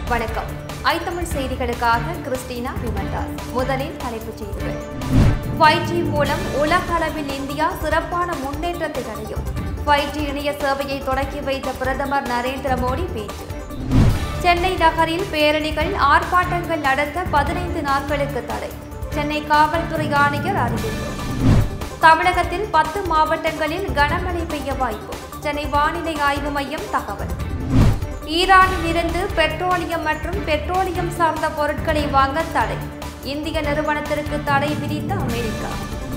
வணக்கம் ஐத்தமிழ் செய்திகளுக்காக கிறிஸ்டினா விமல்தாஸ் முதலில் தலைப்புச் செய்திகள் ஃபைவ் ஜி மூலம் உலக அளவில் இந்தியா சிறப்பான முன்னேற்றத்தை அடையும் ஃபைவ் ஜி இணைய சேவையை தொடக்கி வைத்த பிரதமர் நரேந்திர மோடி பேச்சு சென்னை நகரில் பேரணிகள் ஆர்ப்பாட்டங்கள் நடத்த பதினைந்து நாட்களுக்கு தடை சென்னை காவல்துறை ஆணையர் அறிவிப்பு தமிழகத்தில் பத்து மாவட்டங்களில் கனமழை பெய்ய வாய்ப்பு சென்னை வானிலை ஆய்வு மையம் தகவல் ஈரானில் இருந்து பெட்ரோலியம் மற்றும் பெட்ரோலியம் சார்ந்த பொருட்களை வாங்க தடை இந்திய நிறுவனத்திற்கு தடை விதித்த அமெரிக்கா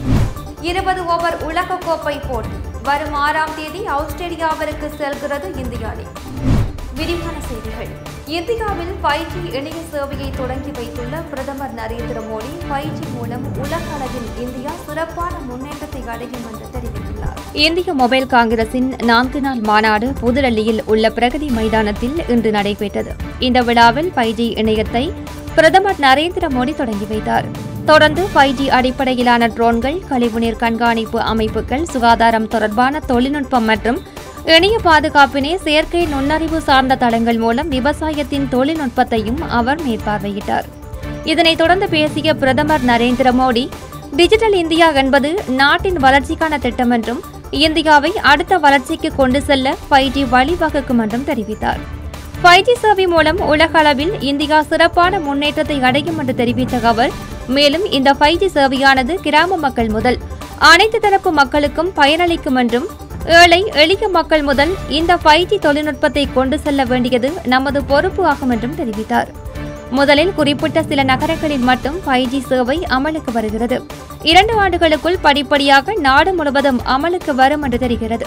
இருபது ஓவர் உலகக்கோப்பை போட்டி வரும் ஆறாம் தேதி ஆஸ்திரேலியாவிற்கு செல்கிறது இந்திய அணி விரிவான செய்திகள் இந்தியாவில் ஃபைவ் ஜி இணைய சேவையை தொடங்கி வைத்துள்ள பிரதமர் நரேந்திர மோடி ஃபைவ் ஜி மூலம் உலக அளவில் இந்தியா சிறப்பான முன்னேற்றத்தை அடையும் என்று தெரிவித்துள்ளார் இந்திய மொபைல் காங்கிரசின் நான்கு நாள் மாநாடு புதுடெல்லியில் உள்ள பிரகதி மைதானத்தில் இன்று நடைபெற்றது இந்த விழாவில் ஃபைவ் ஜி இணையத்தை பிரதமர் நரேந்திர மோடி தொடங்கி வைத்தார் தொடர்ந்து ஃபைவ் ஜி அடிப்படையிலான ட்ரோன்கள் கழிவுநீர் கண்காணிப்பு அமைப்புகள் சுகாதாரம் தொடர்பான தொழில்நுட்பம் மற்றும் இணைய பாதுகாப்பினை செயற்கை நுண்ணறிவு சார்ந்த தளங்கள் மூலம் விவசாயத்தின் தொழில்நுட்பத்தையும் அவர் மேற்பார்வையிட்டார் இதனைத் தொடர்ந்து பேசிய பிரதமர் நரேந்திர மோடி டிஜிட்டல் இந்தியா என்பது நாட்டின் வளர்ச்சிக்கான திட்டம் என்றும் இந்தியாவை அடுத்த வளர்ச்சிக்கு கொண்டு செல்ல ஃபைவ் ஜி வழிவகுக்கும் என்றும் தெரிவித்தார் ஃபைவ் ஜி சேவை மூலம் உலக அளவில் இந்தியா சிறப்பான முன்னேற்றத்தை அடையும் என்று தெரிவித்த அவர் மேலும் இந்த ஃபைவ் ஜி சேவையானது கிராம மக்கள் முதல் அனைத்து தரப்பு மக்களுக்கும் பயனளிக்கும் என்றும் ஏழை எளிய மக்கள் முதல் இந்த ஃபைவ் ஜி தொழில்நுட்பத்தை கொண்டு செல்ல வேண்டியது நமது பொறுப்பு ஆகும் என்றும் தெரிவித்தார் முதலில் குறிப்பிட்ட சில நகரங்களில் மட்டும் ஃபைவ் ஜி சேவை அமலுக்கு வருகிறது இரண்டு ஆண்டுகளுக்குள் படிப்படியாக நாடு முழுவதும் அமலுக்கு வரும் என்று தெரிகிறது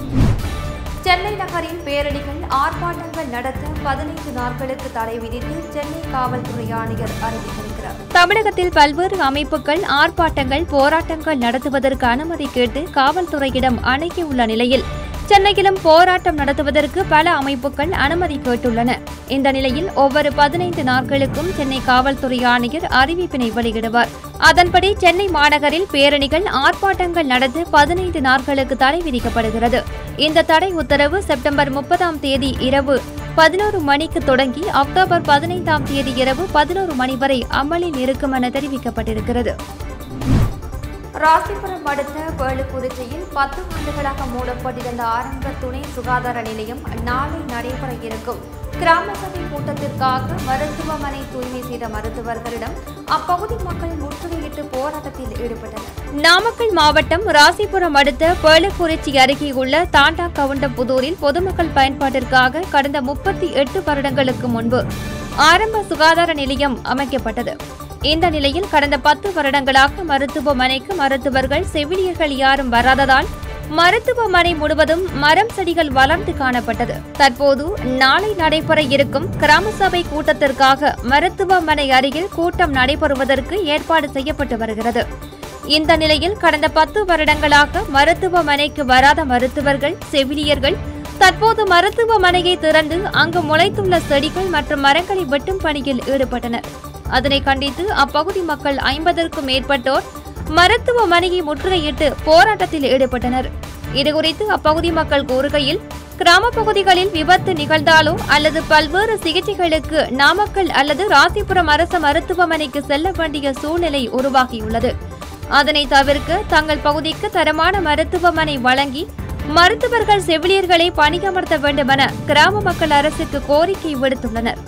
சென்னை நகரில் பேரணிகள் ஆர்ப்பாட்டங்கள் நடத்த பதினைந்து நாட்களுக்கு தடை விதித்து சென்னை காவல்துறை ஆணையர் அறிவித்திருக்கிறார் தமிழகத்தில் பல்வேறு அமைப்புகள் ஆர்ப்பாட்டங்கள் போராட்டங்கள் நடத்துவதற்கு அனுமதி கேட்டு காவல்துறையிடம் அணுகியுள்ள நிலையில் சென்னையிலும் போராட்டம் நடத்துவதற்கு பல அமைப்புகள் அனுமதி கேட்டுள்ளன இந்த நிலையில் ஒவ்வொரு பதினைந்து நாட்களுக்கும் சென்னை காவல்துறை ஆணையர் அறிவிப்பினை வெளியிடுவார் அதன்படி சென்னை மாநகரில் பேரணிகள் ஆர்ப்பாட்டங்கள் நடத்த பதினைந்து நாட்களுக்கு தடை விதிக்கப்படுகிறது இந்த தடை உத்தரவு செப்டம்பர் முப்பதாம் தேதி இரவு பதினோரு மணிக்கு தொடங்கி அக்டோபர் பதினைந்தாம் தேதி இரவு பதினோரு மணி வரை அமலில் இருக்கும் என தெரிவிக்கப்பட்டிருக்கிறது ராசிபுரம் அடுத்த வேலுக்குறிச்சியில் பத்து ஆண்டுகளாக மூடப்பட்டிருந்த ஆரம்ப துணை சுகாதார நிலையம் நாளை நடைபெற இருக்கும் கிராம சபை கூட்டத்திற்காக மருத்துவமனை தூய்மை செய்த மருத்துவர்களிடம் அப்பகுதி மக்கள் முற்றுகையிட்டு போராட்டத்தில் ஈடுபட்டனர் நாமக்கல் மாவட்டம் ராசிபுரம் அடுத்த வேலுக்குறிச்சி அருகே உள்ள தாண்டா கவுண்டபுதூரில் பொதுமக்கள் பயன்பாட்டிற்காக கடந்த முப்பத்தி எட்டு வருடங்களுக்கு முன்பு ஆரம்ப சுகாதார நிலையம் அமைக்கப்பட்டது இந்த நிலையில் கடந்த பத்து வருடங்களாக மருத்துவமனைக்கு மருத்துவர்கள் செவிலியர்கள் யாரும் வராததால் மருத்துவமனை முழுவதும் மரம் செடிகள் வளர்ந்து காணப்பட்டது தற்போது நாளை நடைபெற இருக்கும் கிராம சபை கூட்டத்திற்காக மருத்துவமனை அருகில் கூட்டம் நடைபெறுவதற்கு ஏற்பாடு செய்யப்பட்டு வருகிறது இந்த நிலையில் கடந்த பத்து வருடங்களாக மருத்துவமனைக்கு வராத மருத்துவர்கள் செவிலியர்கள் தற்போது மருத்துவமனையை திறந்து அங்கு முளைத்துள்ள செடிகள் மற்றும் மரங்களை வெட்டும் பணியில் ஈடுபட்டனர் அதனை கண்டித்து அப்பகுதி மக்கள் ஐம்பதற்கும் மேற்பட்டோர் மருத்துவமனையை முற்றுகையிட்டு போராட்டத்தில் ஈடுபட்டனர் இதுகுறித்து அப்பகுதி மக்கள் கூறுகையில் கிராம பகுதிகளில் விபத்து நிகழ்ந்தாலோ அல்லது பல்வேறு சிகிச்சைகளுக்கு நாமக்கல் அல்லது ராசிபுரம் அரசு மருத்துவமனைக்கு செல்ல வேண்டிய சூழ்நிலை உருவாகியுள்ளது அதனை தவிர்க்க தங்கள் பகுதிக்கு தரமான மருத்துவமனை வழங்கி மருத்துவர்கள் செவிலியர்களை பணியமர்த்த வேண்டுமென கிராம மக்கள் அரசுக்கு கோரிக்கை விடுத்துள்ளனர்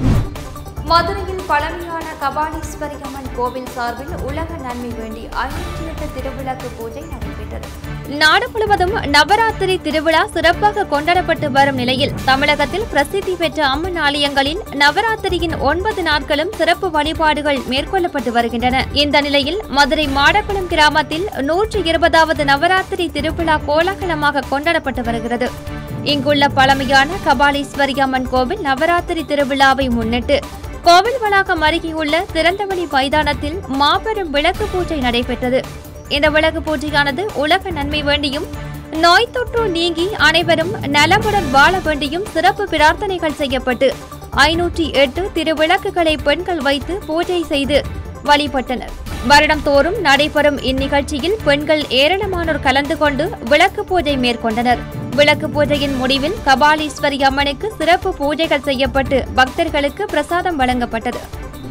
மதுரையில் பழமையான கபாலீஸ்வரி அம்மன் கோவில் சார்பில் உலக நன்மை வேண்டி ஐநூற்றி எட்டு திருவிளக்கு பூஜை நடைபெற்றது நாடு முழுவதும் நவராத்திரி திருவிழா சிறப்பாக கொண்டாடப்பட்டு வரும் நிலையில் தமிழகத்தில் பிரசித்தி பெற்ற அம்மன் ஆலயங்களில் நவராத்திரியின் ஒன்பது நாட்களும் சிறப்பு வழிபாடுகள் மேற்கொள்ளப்பட்டு வருகின்றன இந்த நிலையில் மதுரை மாடக்குளம் கிராமத்தில் நூற்றி இருபதாவது நவராத்திரி திருவிழா கோலாகலமாக கொண்டாடப்பட்டு வருகிறது இங்குள்ள பழமையான கபாலீஸ்வரி அம்மன் கோவில் நவராத்திரி திருவிழாவை முன்னிட்டு கோவில் வளாகம் அருகேயுள்ள திறந்தவெளி மைதானத்தில் மாபெரும் விளக்கு பூஜை நடைபெற்றது இந்த விளக்கு பூஜையானது உலக நன்மை வேண்டியும் நோய் தொற்று நீங்கி அனைவரும் நலமுடன் வாழ வேண்டியும் சிறப்பு பிரார்த்தனைகள் செய்யப்பட்டு ஐநூற்றி எட்டு திருவிளக்குகளை பெண்கள் வைத்து பூஜை செய்து வழிபட்டனர் வருடம்தோறும் நடைபெறும் இந்நிகழ்ச்சியில் பெண்கள் ஏராளமானோர் கலந்து கொண்டு விளக்கு பூஜை மேற்கொண்டனர் விளக்கு பூஜையின் முடிவில் கபாலீஸ்வரி அம்மனுக்கு சிறப்பு பூஜைகள் செய்யப்பட்டு பக்தர்களுக்கு பிரசாதம் வழங்கப்பட்டது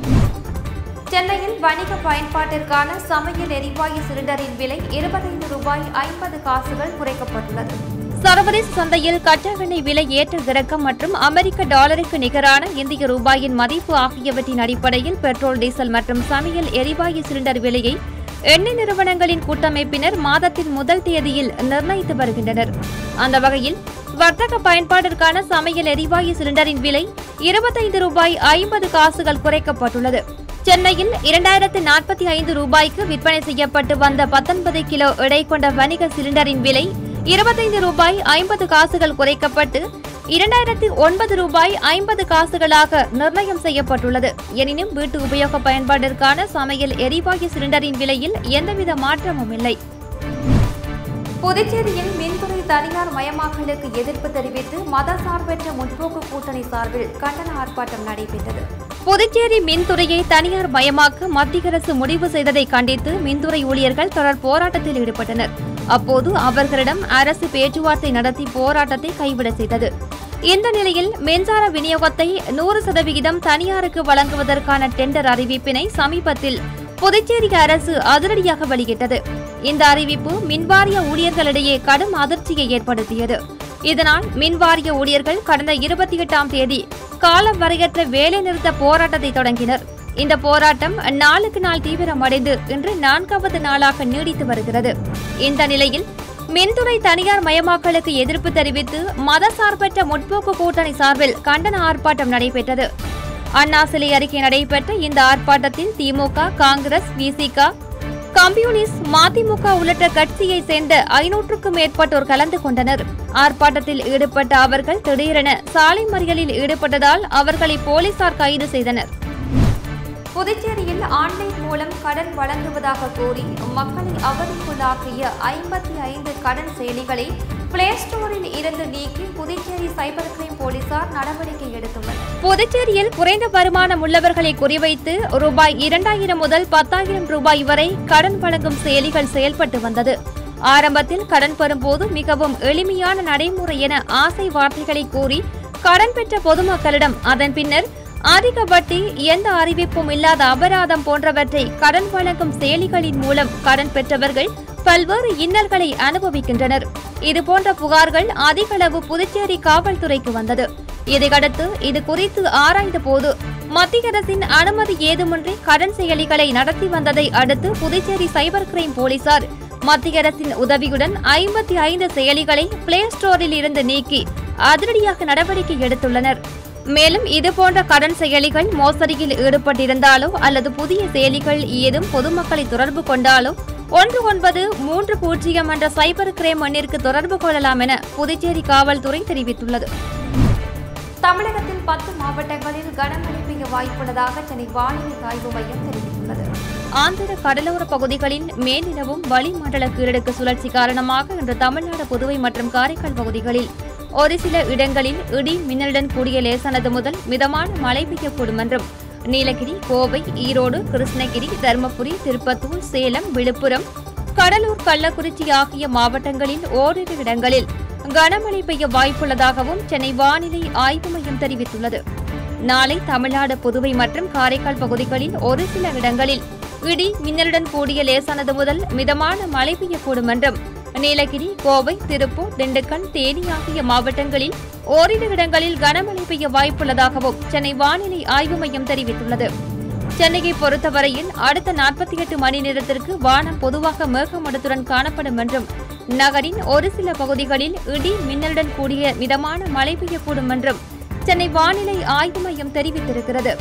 சென்னையில் வணிக பயன்பாட்டிற்கான சமையல் எரிவாயு சிலிண்டரின் விலை இருபத்தைந்து ரூபாய் ஐம்பது காசுகள் குறைக்கப்பட்டுள்ளது சர்வதேச சந்தையில் கச்சா எண்ணெய் விலை ஏற்ற இறக்கம் மற்றும் அமெரிக்க டாலருக்கு நிகரான இந்திய ரூபாயின் மதிப்பு ஆகியவற்றின் அடிப்படையில் பெட்ரோல் டீசல் மற்றும் சமையல் எரிவாயு சிலிண்டர் விலையை எண்ணெய் நிறுவனங்களின் கூட்டமைப்பினர் மாதத்தின் முதல் தேதியில் நிர்ணயித்து வருகின்றனர் அந்த வகையில் வர்த்தக பயன்பாட்டிற்கான சமையல் எரிவாயு சிலிண்டரின் விலை இருபத்தைந்து ரூபாய் ஐம்பது காசுகள் குறைக்கப்பட்டுள்ளது சென்னையில் இரண்டாயிரத்து நாற்பத்தி ஐந்து ரூபாய்க்கு விற்பனை செய்யப்பட்டு வந்த பத்தொன்பது கிலோ எடை கொண்ட வணிக சிலிண்டரின் விலை இருபத்தைந்து ரூபாய் ஐம்பது காசுகள் குறைக்கப்பட்டு இரண்டாயிரத்தி ஒன்பது ரூபாய் ஐம்பது காசுகளாக நிர்ணயம் செய்யப்பட்டுள்ளது எனினும் வீட்டு உபயோக பயன்பாட்டிற்கான சமையல் எரிவாயு சிலிண்டரின் விலையில் எந்தவித மாற்றமும் இல்லை புதுச்சேரியில் மின்துறை தனியார் மயமாக்கலுக்கு எதிர்ப்பு தெரிவித்து மதசார்பற்ற முற்போக்கு கூட்டணி சார்பில் கண்டன ஆர்ப்பாட்டம் நடைபெற்றது புதுச்சேரி மின்துறையை தனியார் மயமாக்க மத்திய அரசு முடிவு செய்ததை கண்டித்து மின்துறை ஊழியர்கள் தொடர் போராட்டத்தில் ஈடுபட்டனர் அப்போது அவர்களிடம் அரசு பேச்சுவார்த்தை நடத்தி போராட்டத்தை கைவிட செய்தது இந்த நிலையில் மின்சார விநியோகத்தை நூறு சதவிகிதம் தனியாருக்கு வழங்குவதற்கான டெண்டர் அறிவிப்பினை சமீபத்தில் புதுச்சேரி அரசு அதிரடியாக வெளியிட்டது இந்த அறிவிப்பு மின்வாரிய ஊழியர்களிடையே கடும் அதிர்ச்சியை ஏற்படுத்தியது இதனால் மின்வாரிய ஊழியர்கள் கடந்த இருபத்தி எட்டாம் தேதி காலம் வரையற்ற வேலைநிறுத்த போராட்டத்தை தொடங்கினர் இந்த போராட்டம் நாளுக்கு நாள் தீவிரமடைந்து இன்று நான்காவது நாளாக நீடித்து வருகிறது இந்த நிலையில் மின்துறை தனியார் மயமாக்கலுக்கு எதிர்ப்பு தெரிவித்து மதசார்பற்ற முற்போக்கு கூட்டணி சார்பில் கண்டன ஆர்ப்பாட்டம் நடைபெற்றது அண்ணா சிலை அருகே நடைபெற்ற இந்த ஆர்ப்பாட்டத்தில் திமுக காங்கிரஸ் விசிக கம்யூனிஸ்ட் மதிமுக உள்ளிட்ட கட்சியைச் சேர்ந்த ஐநூற்றுக்கும் மேற்பட்டோர் கலந்து கொண்டனர் ஆர்ப்பாட்டத்தில் ஈடுபட்ட அவர்கள் திடீரென சாலை மறியலில் ஈடுபட்டதால் அவர்களை போலீசார் கைது செய்தனர் புதுச்சேரியில் ஆன்லைன் மூலம் கடன் வழங்குவதாக கூறி மக்களை அவதிக்குள்ளாக்கிய ஐம்பத்தி ஐந்து கடன் செயலிகளை பிளே ஸ்டோரில் இருந்து நீக்கி புதுச்சேரி சைபர் கிரைம் போலீசார் நடவடிக்கை எடுத்துள்ளனர் புதுச்சேரியில் குறைந்த வருமானம் உள்ளவர்களை குறிவைத்து ரூபாய் இரண்டாயிரம் முதல் பத்தாயிரம் ரூபாய் வரை கடன் வழங்கும் செயலிகள் செயல்பட்டு வந்தது ஆரம்பத்தில் கடன் பெறும்போது மிகவும் எளிமையான நடைமுறை என ஆசை வார்த்தைகளை கூறி கடன் பெற்ற பொதுமக்களிடம் அதன் பின்னர் அதிக வட்டி எந்த அறிவிப்பும் இல்லாத அபராதம் போன்றவற்றை கடன் வழங்கும் செயலிகளின் மூலம் கடன் பெற்றவர்கள் பல்வேறு இன்னல்களை அனுபவிக்கின்றனர் இதுபோன்ற புகார்கள் அதிகளவு புதுச்சேரி காவல்துறைக்கு வந்தது இதையடுத்து இது குறித்து ஆராய்ந்த போது மத்திய அரசின் அனுமதி ஏதுமின்றி கடன் செயலிகளை நடத்தி வந்ததை அடுத்து புதுச்சேரி சைபர் கிரைம் போலீசார் மத்திய அரசின் உதவியுடன் ஐம்பத்தி ஐந்து செயலிகளை பிளே ஸ்டோரில் இருந்து நீக்கி அதிரடியாக நடவடிக்கை எடுத்துள்ளனர் மேலும் இதுபோன்ற கடன் செயலிகள் மோசடியில் ஈடுபட்டிருந்தாலோ அல்லது புதிய செயலிகள் ஏதும் பொதுமக்களை தொடர்பு கொண்டாலோ ஒன்று ஒன்பது மூன்று பூஜ்ஜியம் என்ற சைபர் கிரைம் எண்ணிற்கு தொடர்பு கொள்ளலாம் என புதுச்சேரி காவல்துறை தெரிவித்துள்ளது தமிழகத்தில் பத்து மாவட்டங்களில் கனமழை பெய்ய வாய்ப்புள்ளதாக சென்னை வானிலை ஆய்வு மையம் தெரிவித்துள்ளது ஆந்திர கடலோர பகுதிகளின் மேலிரவும் வளிமண்டல கீழடுக்கு சுழற்சி காரணமாக இன்று தமிழ்நாடு புதுவை மற்றும் காரைக்கால் பகுதிகளில் ஒரு சில இடங்களில் இடி மின்னலுடன் கூடிய லேசானது முதல் மிதமான மழை பெய்யக்கூடும் என்றும் நீலகிரி கோவை ஈரோடு கிருஷ்ணகிரி தருமபுரி திருப்பத்தூர் சேலம் விழுப்புரம் கடலூர் கள்ளக்குறிச்சி ஆகிய மாவட்டங்களில் ஓரிரு இடங்களில் கனமழை பெய்ய வாய்ப்புள்ளதாகவும் சென்னை வானிலை ஆய்வு மையம் தெரிவித்துள்ளது நாளை தமிழ்நாடு புதுவை மற்றும் காரைக்கால் பகுதிகளில் ஒரு சில இடங்களில் இடி மின்னலுடன் கூடிய லேசானது முதல் மிதமான மழை பெய்யக்கூடும் என்றும் நீலகிரி கோவை திருப்பூர் திண்டுக்கல் தேனி ஆகிய மாவட்டங்களில் ஓரிரு இடங்களில் கனமழை பெய்ய வாய்ப்புள்ளதாகவும் சென்னை வானிலை ஆய்வு மையம் தெரிவித்துள்ளது சென்னையை பொறுத்தவரையில் அடுத்த நாற்பத்தி எட்டு மணி நேரத்திற்கு வானம் பொதுவாக மேகமூட்டத்துடன் காணப்படும் என்றும் நகரின் ஒரு சில பகுதிகளில் இடி மின்னலுடன் கூடிய மிதமான மழை பெய்யக்கூடும் என்றும் சென்னை வானிலை ஆய்வு மையம் தெரிவித்திருக்கிறது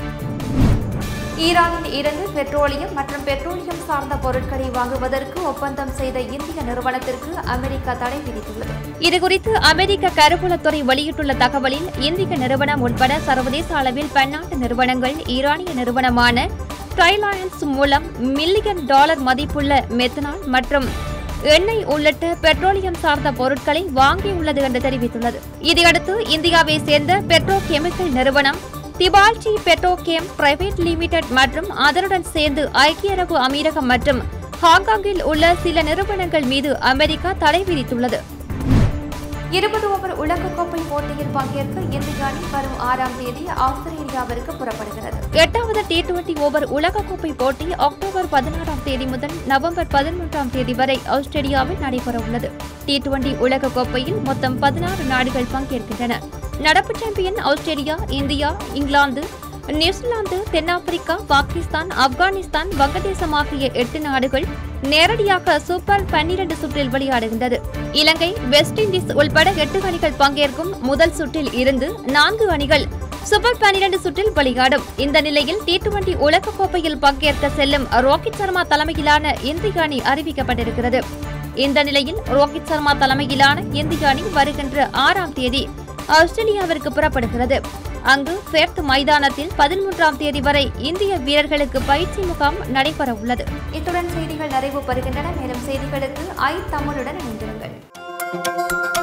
ஈரானில் இருந்து பெட்ரோலியம் மற்றும் பெட்ரோலியம் சார்ந்த பொருட்களை வாங்குவதற்கு ஒப்பந்தம் செய்த இந்திய நிறுவனத்திற்கு அமெரிக்கா தடை விதித்துள்ளது இதுகுறித்து அமெரிக்க கருவூலத்துறை வெளியிட்டுள்ள தகவலில் இந்திய நிறுவனம் உட்பட சர்வதேச அளவில் பன்னாட்டு நிறுவனங்கள் ஈரானிய நிறுவனமான ட்ரைலாயன்ஸ் மூலம் மில்லியன் டாலர் மதிப்புள்ள மெத்தனால் மற்றும் எண்ணெய் உள்ளிட்ட பெட்ரோலியம் சார்ந்த பொருட்களை வாங்கியுள்ளது என்று தெரிவித்துள்ளது இதையடுத்து இந்தியாவை சேர்ந்த பெட்ரோ கெமிக்கல் நிறுவனம் திபால்டி பெட்ரோகேம் பிரைவேட் லிமிடெட் மற்றும் அதனுடன் சேர்ந்து ஐக்கிய அரபு அமீரகம் மற்றும் ஹாங்காங்கில் உள்ள சில நிறுவனங்கள் மீது அமெரிக்கா தடை விதித்துள்ளது இருபது ஓவர் உலகக்கோப்பை போட்டியில் பங்கேற்க இந்திய அணி வரும் ஆறாம் தேதி ஆஸ்திரேலியாவிற்கு புறப்படுகிறது எட்டாவது டி டுவெண்டி ஓவர் உலகக்கோப்பை போட்டி அக்டோபர் பதினாறாம் தேதி முதல் நவம்பர் பதிமூன்றாம் தேதி வரை ஆஸ்திரேலியாவில் நடைபெறவுள்ளது டி டுவெண்டி உலகக்கோப்பையில் மொத்தம் பதினாறு நாடுகள் பங்கேற்கின்றன நடப்பு champion Australia India England New Zealand தென்னாப்பிரிக்கா பாகிஸ்தான் ஆப்கானிஸ்தான் வங்கதேசம் ஆகிய எட்டு நாடுகள் நேரடியாக சூப்பர் பன்னிரண்டு சுற்றில் விளையாடுகின்றது இலங்கை வெஸ்ட் இண்டீஸ் உள்பட எட்டு அணிகள் பங்கேற்கும் முதல் சுற்றில் இருந்து நான்கு அணிகள் சூப்பர் பன்னிரண்டு சுற்றில் விளையாடும் இந்த நிலையில் டி டுவெண்டி உலகக்கோப்பையில் பங்கேற்க செல்லும் ரோஹித் சர்மா தலைமையிலான இந்திய அணி அறிவிக்கப்பட்டிருக்கிறது இந்த நிலையில் ரோஹித் சர்மா தலைமையிலான இந்திய அணி வருகின்ற ஆறாம் தேதி ஆஸ்திரேலியாவிற்கு புறப்படுகிறது அங்கு பெர்த் மைதானத்தில் பதிமூன்றாம் தேதி வரை இந்திய வீரர்களுக்கு பயிற்சி முகாம் நடைபெற உள்ளது இத்துடன் செய்திகள் நிறைவு பெறுகின்றன மேலும் செய்திகளுக்கு ஐ தமிழுடன் இணைந்திருங்கள்